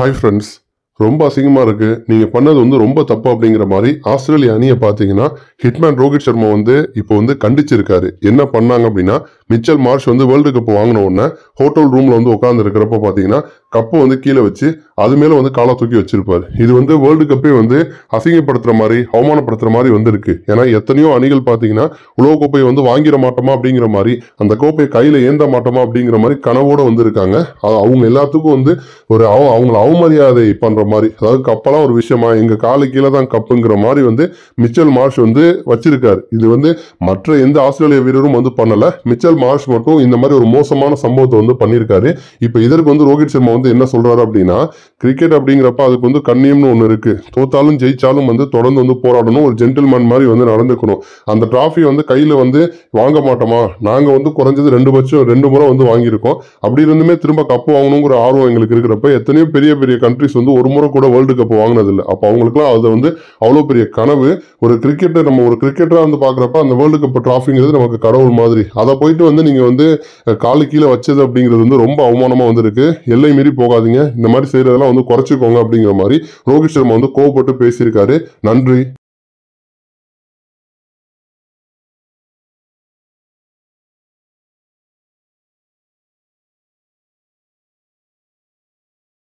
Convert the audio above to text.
hi friends ரொம்ப அசிங்கமாக இருக்குது நீங்கள் பண்ணது வந்து ரொம்ப தப்பு அப்படிங்கிற மாதிரி ஆஸ்திரேலியா அணியை பார்த்தீங்கன்னா ஹிட்மேன் ரோஹித் சர்மா வந்து இப்போ வந்து கண்டிச்சிருக்காரு என்ன பண்ணாங்க அப்படின்னா மிச்சல் மார்ஷ் வந்து வேர்ல்டு கப் வாங்கின உடனே ஹோட்டல் ரூமில் வந்து உட்காந்து இருக்கிறப்ப பார்த்தீங்கன்னா கப்பை வந்து கீழே வச்சு அது மேலே வந்து காலை தூக்கி வச்சிருப்பாரு இது வந்து வேர்ல்டு கப்பே வந்து அசிங்கப்படுத்துற மாதிரி அவமானப்படுத்துற மாதிரி வந்திருக்கு ஏன்னா எத்தனையோ அணிகள் பார்த்தீங்கன்னா உலக கோப்பையை வந்து வாங்கிட மாட்டோமா அப்படிங்கிற மாதிரி அந்த கோப்பையை கையில் ஏந்த மாட்டோமா அப்படிங்கிற மாதிரி கனவோட வந்திருக்காங்க அது அவங்க எல்லாத்துக்கும் வந்து ஒரு அவ அவங்கள அவமரியாதை பண்ற மாதிரி அதாவது கப்பெல்லாம் ஒரு விஷயமா எங்க காலு கீழே தான் கப்புங்கிற மாதிரி வந்து மிச்சல் மார்ஷ் வந்து வச்சிருக்காரு இது வந்து மற்ற எந்த ஆஸ்திரேலிய வீரரும் வந்து பண்ணல மிச்சல் மார்ஷ் மட்டும் இந்த மாதிரி ஒரு மோசமான சம்பவத்தை வந்து பண்ணியிருக்காரு இப்போ இதற்கு வந்து ரோஹித் சர்மா வந்து என்ன சொல்றாரு அப்படின்னா கிரிக்கெட் அப்படிங்கிறப்ப அதுக்கு வந்து கண்ணியம்னு ஒன்று இருக்கு தோத்தாலும் ஜெயிச்சாலும் வந்து தொடர்ந்து வந்து போராடணும் ஒரு ஜென்டில்மேன் மாதிரி வந்து நடந்துக்கணும் அந்த டிராஃபி வந்து கையில் வந்து வாங்க மாட்டோமா நாங்கள் வந்து குறைஞ்சது ரெண்டு பட்சம் ரெண்டு முறை வந்து வாங்கியிருக்கோம் அப்படி இருந்துமே திரும்ப கப்பு வாங்கணுங்கிற ஆர்வம் எங்களுக்கு இருக்கிறப்ப எத்தனையோ பெரிய பெரிய கண்ட்ரிஸ் வந்து ஒரு முறை கூட வேர்ல்டு கப் வாங்கினதில்லை அப்போ அவங்களுக்குலாம் அது வந்து அவ்வளோ பெரிய கனவு ஒரு கிரிக்கெட்டை நம்ம ஒரு கிரிக்கெட்டராக வந்து பார்க்குறப்ப அந்த வேர்ல்டு கப் ட்ராஃபிங்கிறது நமக்கு கடவுள் மாதிரி அதை போயிட்டு வந்து நீங்கள் வந்து அஹ், காலு கீழே வச்சது அப்படிங்கிறது வந்து ரொம்ப அவமானமாக வந்திருக்கு எல்லை மீறி போகாதீங்க இந்த மாதிரி செய்கிறதெல்லாம் வந்து குறைச்சிக்கோங்க அப்படிங்கிற மாதிரி ரோஹித் சர்மா வந்து கோவப்பட்டு பேசியிருக்காரு நன்றி